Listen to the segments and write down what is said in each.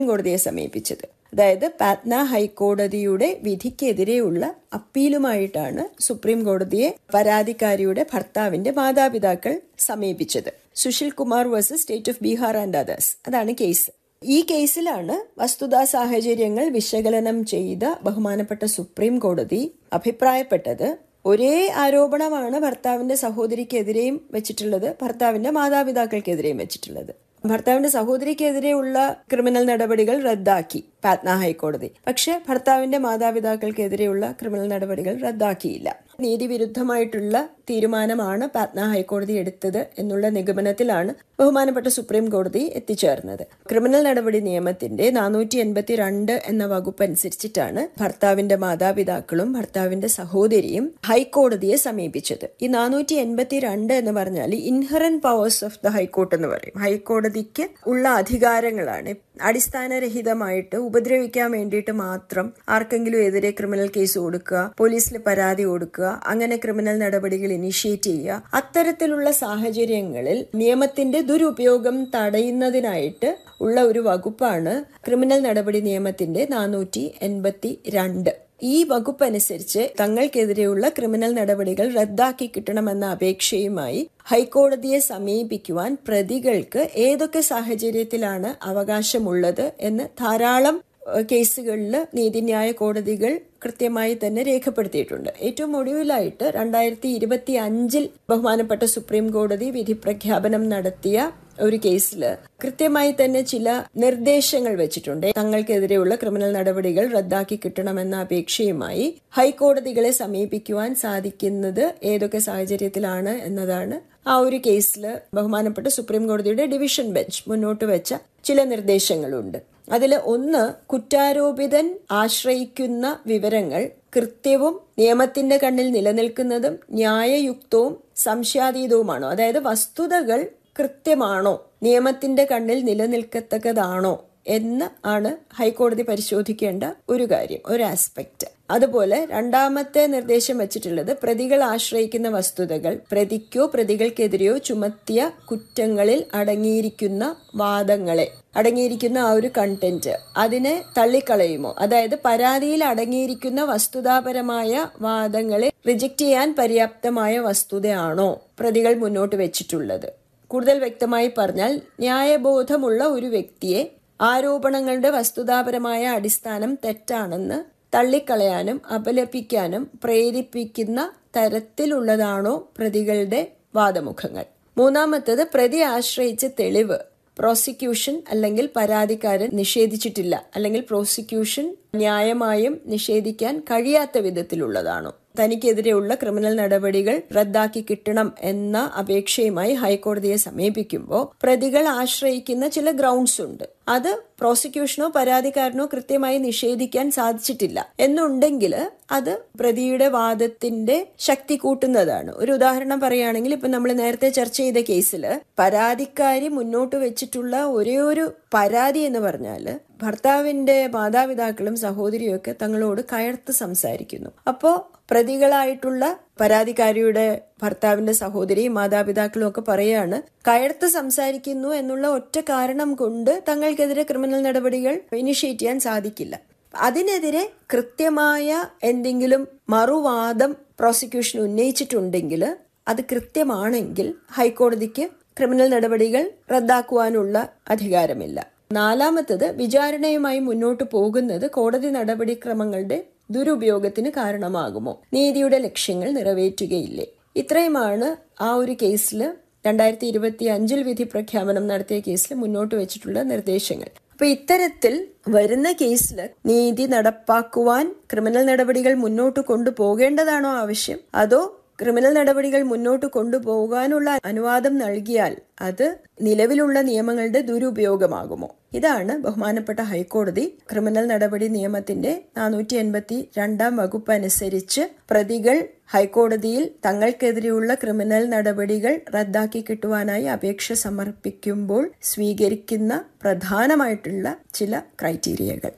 കോടതിയെ സമീപിച്ചത് അതായത് പാറ്റ്ന ഹൈക്കോടതിയുടെ വിധിക്കെതിരെയുള്ള അപ്പീലുമായിട്ടാണ് സുപ്രീം കോടതിയെ പരാതിക്കാരിയുടെ ഭർത്താവിന്റെ മാതാപിതാക്കൾ സമീപിച്ചത് Sushil Kumar versus state of Bihar and others അതാണ് കേസ് ഈ കേസിലാണ് വസ്തുതാ സാഹചര്യങ്ങൾ വിശകലനം ചെയ്ത ബഹുമാനപ്പെട്ട സുപ്രീം കോടതി അഭിപ്രായപ്പെട്ടത് ഒരേ ആരോപണമാണ് ഭർത്താവിന്റെ സഹോദരിക്കെതിരെയും വെച്ചിട്ടുള്ളത് ഭർത്താവിന്റെ മാതാപിതാക്കൾക്കെതിരെയും വെച്ചിട്ടുള്ളത് ഭർത്താവിന്റെ സഹോദരിക്കെതിരെയുള്ള ക്രിമിനൽ നടപടികൾ റദ്ദാക്കി പാറ്റ്ന ഹൈക്കോടതി പക്ഷെ ഭർത്താവിന്റെ മാതാപിതാക്കൾക്കെതിരെയുള്ള ക്രിമിനൽ നടപടികൾ റദ്ദാക്കിയില്ല നീതിവിരുദ്ധമായിട്ടുള്ള തീരുമാനമാണ് പാറ്റ്ന ഹൈക്കോടതി എടുത്തത് എന്നുള്ള നിഗമനത്തിലാണ് ബഹുമാനപ്പെട്ട സുപ്രീം കോടതി എത്തിച്ചേർന്നത് ക്രിമിനൽ നടപടി നിയമത്തിന്റെ നാനൂറ്റി എൺപത്തി രണ്ട് എന്ന വകുപ്പ് അനുസരിച്ചിട്ടാണ് ഭർത്താവിന്റെ മാതാപിതാക്കളും ഭർത്താവിന്റെ സഹോദരിയും ഹൈക്കോടതിയെ സമീപിച്ചത് ഈ നാനൂറ്റി എൺപത്തി രണ്ട് എന്ന് പറഞ്ഞാൽ inherent powers of the high court എന്ന് പറയും ഹൈക്കോടതിക്ക് ഉള്ള അധികാരങ്ങളാണ് അടിസ്ഥാനരഹിതമായിട്ട് ഉപദ്രവിക്കാൻ വേണ്ടിയിട്ട് മാത്രം ആർക്കെങ്കിലും എതിരെ ക്രിമിനൽ കേസ് കൊടുക്കുക പോലീസിൽ പരാതി കൊടുക്കുക അങ്ങനെ ക്രിമിനൽ നടപടികൾ ഇനിഷ്യേറ്റ് ചെയ്യുക അത്തരത്തിലുള്ള സാഹചര്യങ്ങളിൽ നിയമത്തിന്റെ ദുരുപയോഗം തടയുന്നതിനായിട്ട് ഉള്ള ഒരു വകുപ്പാണ് ക്രിമിനൽ നടപടി നിയമത്തിന്റെ നാനൂറ്റി എൺപത്തി രണ്ട് ഈ വകുപ്പ് അനുസരിച്ച് തങ്ങൾക്കെതിരെയുള്ള ക്രിമിനൽ നടപടികൾ റദ്ദാക്കി കിട്ടണമെന്ന അപേക്ഷയുമായി ഹൈക്കോടതിയെ സമീപിക്കുവാൻ പ്രതികൾക്ക് ഏതൊക്കെ സാഹചര്യത്തിലാണ് അവകാശമുള്ളത് എന്ന് ധാരാളം കേസുകളിൽ നീതിന്യായ കോടതികൾ കൃത്യമായി തന്നെ രേഖപ്പെടുത്തിയിട്ടുണ്ട് ഏറ്റവും ഒടുവിലായിട്ട് രണ്ടായിരത്തി ഇരുപത്തി അഞ്ചിൽ ബഹുമാനപ്പെട്ട സുപ്രീം കോടതി വിധി പ്രഖ്യാപനം നടത്തിയ ഒരു കേസിൽ കൃത്യമായി തന്നെ ചില നിർദ്ദേശങ്ങൾ വെച്ചിട്ടുണ്ട് തങ്ങൾക്കെതിരെയുള്ള ക്രിമിനൽ നടപടികൾ റദ്ദാക്കി കിട്ടണമെന്ന അപേക്ഷയുമായി ഹൈക്കോടതികളെ സമീപിക്കുവാൻ സാധിക്കുന്നത് ഏതൊക്കെ സാഹചര്യത്തിലാണ് എന്നതാണ് ആ ഒരു കേസിൽ ബഹുമാനപ്പെട്ട സുപ്രീം കോടതിയുടെ ഡിവിഷൻ ബെഞ്ച് മുന്നോട്ട് വെച്ച ചില നിർദ്ദേശങ്ങളുണ്ട് അതിൽ ഒന്ന് കുറ്റാരോപിതൻ ആശ്രയിക്കുന്ന വിവരങ്ങൾ കൃത്യവും നിയമത്തിന്റെ കണ്ണിൽ നിലനിൽക്കുന്നതും ന്യായയുക്തവും സംശയാതീതവുമാണോ അതായത് വസ്തുതകൾ കൃത്യമാണോ നിയമത്തിന്റെ കണ്ണിൽ നിലനിൽക്കത്തക്കതാണോ എന്ന് ആണ് ഹൈക്കോടതി പരിശോധിക്കേണ്ട ഒരു കാര്യം ഒരു ആസ്പെക്ട് അതുപോലെ രണ്ടാമത്തെ നിർദ്ദേശം വെച്ചിട്ടുള്ളത് പ്രതികൾ ആശ്രയിക്കുന്ന വസ്തുതകൾ പ്രതിക്കോ പ്രതികൾക്കെതിരെയോ ചുമത്തിയ കുറ്റങ്ങളിൽ അടങ്ങിയിരിക്കുന്ന വാദങ്ങളെ അടങ്ങിയിരിക്കുന്ന ആ ഒരു കണ്ടന്റ് അതിനെ തള്ളിക്കളയുമോ അതായത് പരാതിയിൽ അടങ്ങിയിരിക്കുന്ന വസ്തുതാപരമായ വാദങ്ങളെ റിജക്ട് ചെയ്യാൻ പര്യാപ്തമായ വസ്തുതയാണോ പ്രതികൾ മുന്നോട്ട് വെച്ചിട്ടുള്ളത് കൂടുതൽ വ്യക്തമായി പറഞ്ഞാൽ ന്യായബോധമുള്ള ഒരു വ്യക്തിയെ ആരോപണങ്ങളുടെ വസ്തുതാപരമായ അടിസ്ഥാനം തെറ്റാണെന്ന് തള്ളിക്കളയാനും അപലപിക്കാനും പ്രേരിപ്പിക്കുന്ന തരത്തിലുള്ളതാണോ പ്രതികളുടെ വാദമുഖങ്ങൾ മൂന്നാമത്തത് പ്രതി ആശ്രയിച്ച തെളിവ് പ്രോസിക്യൂഷൻ അല്ലെങ്കിൽ പരാതിക്കാരൻ നിഷേധിച്ചിട്ടില്ല അല്ലെങ്കിൽ പ്രോസിക്യൂഷൻ ന്യായമായും നിഷേധിക്കാൻ കഴിയാത്ത വിധത്തിലുള്ളതാണോ തനിക്കെതിരെയുള്ള ക്രിമിനൽ നടപടികൾ റദ്ദാക്കി കിട്ടണം എന്ന അപേക്ഷയുമായി ഹൈക്കോടതിയെ സമീപിക്കുമ്പോൾ പ്രതികൾ ആശ്രയിക്കുന്ന ചില ഗ്രൗണ്ട്സ് ഉണ്ട് അത് പ്രോസിക്യൂഷനോ പരാതിക്കാരനോ കൃത്യമായി നിഷേധിക്കാൻ സാധിച്ചിട്ടില്ല എന്നുണ്ടെങ്കിൽ അത് പ്രതിയുടെ വാദത്തിന്റെ ശക്തി കൂട്ടുന്നതാണ് ഒരു ഉദാഹരണം പറയുകയാണെങ്കിൽ ഇപ്പൊ നമ്മൾ നേരത്തെ ചർച്ച ചെയ്ത കേസിൽ പരാതിക്കാരി മുന്നോട്ട് വെച്ചിട്ടുള്ള ഒരേ ഒരു പരാതി എന്ന് പറഞ്ഞാൽ ഭർത്താവിന്റെ മാതാപിതാക്കളും സഹോദരിയും ഒക്കെ തങ്ങളോട് കയർത്ത് സംസാരിക്കുന്നു അപ്പോ പ്രതികളായിട്ടുള്ള പരാതിക്കാരിയുടെ ഭർത്താവിന്റെ സഹോദരിയും മാതാപിതാക്കളും ഒക്കെ പറയാണ് കയർത്ത് സംസാരിക്കുന്നു എന്നുള്ള ഒറ്റ കാരണം കൊണ്ട് തങ്ങൾക്കെതിരെ ക്രിമിനൽ നടപടികൾ ഇനിഷ്യേറ്റ് ചെയ്യാൻ സാധിക്കില്ല അതിനെതിരെ കൃത്യമായ എന്തെങ്കിലും മറുവാദം പ്രോസിക്യൂഷൻ ഉന്നയിച്ചിട്ടുണ്ടെങ്കിൽ അത് കൃത്യമാണെങ്കിൽ ഹൈക്കോടതിക്ക് ക്രിമിനൽ നടപടികൾ റദ്ദാക്കുവാനുള്ള അധികാരമില്ല നാലാമത്തത് വിചാരണയുമായി മുന്നോട്ട് പോകുന്നത് കോടതി നടപടിക്രമങ്ങളുടെ ദുരുപയോഗത്തിന് കാരണമാകുമോ നീതിയുടെ ലക്ഷ്യങ്ങൾ നിറവേറ്റുകയില്ലേ ഇത്രയുമാണ് ആ ഒരു കേസിൽ രണ്ടായിരത്തി ഇരുപത്തി അഞ്ചിൽ വിധി പ്രഖ്യാപനം നടത്തിയ കേസിൽ മുന്നോട്ട് വെച്ചിട്ടുള്ള നിർദ്ദേശങ്ങൾ അപ്പൊ ഇത്തരത്തിൽ വരുന്ന കേസിൽ നീതി നടപ്പാക്കുവാൻ ക്രിമിനൽ നടപടികൾ മുന്നോട്ട് കൊണ്ടുപോകേണ്ടതാണോ ആവശ്യം അതോ ക്രിമിനൽ നടപടികൾ മുന്നോട്ട് കൊണ്ടുപോകാനുള്ള അനുവാദം നൽകിയാൽ അത് നിലവിലുള്ള നിയമങ്ങളുടെ ദുരുപയോഗമാകുമോ ഇതാണ് ബഹുമാനപ്പെട്ട ഹൈക്കോടതി ക്രിമിനൽ നടപടി നിയമത്തിന്റെ നാനൂറ്റി എൺപത്തി രണ്ടാം വകുപ്പ് അനുസരിച്ച് പ്രതികൾ ഹൈക്കോടതിയിൽ തങ്ങൾക്കെതിരെയുള്ള ക്രിമിനൽ നടപടികൾ റദ്ദാക്കി കിട്ടുവാനായി അപേക്ഷ സമർപ്പിക്കുമ്പോൾ സ്വീകരിക്കുന്ന പ്രധാനമായിട്ടുള്ള ചില ക്രൈറ്റീരിയകൾ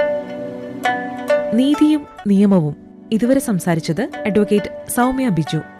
നീതിയും നിയമവും ഇതുവരെ സംസാരിച്ചത് അഡ്വക്കേറ്റ് സൗമ്യ ബിജു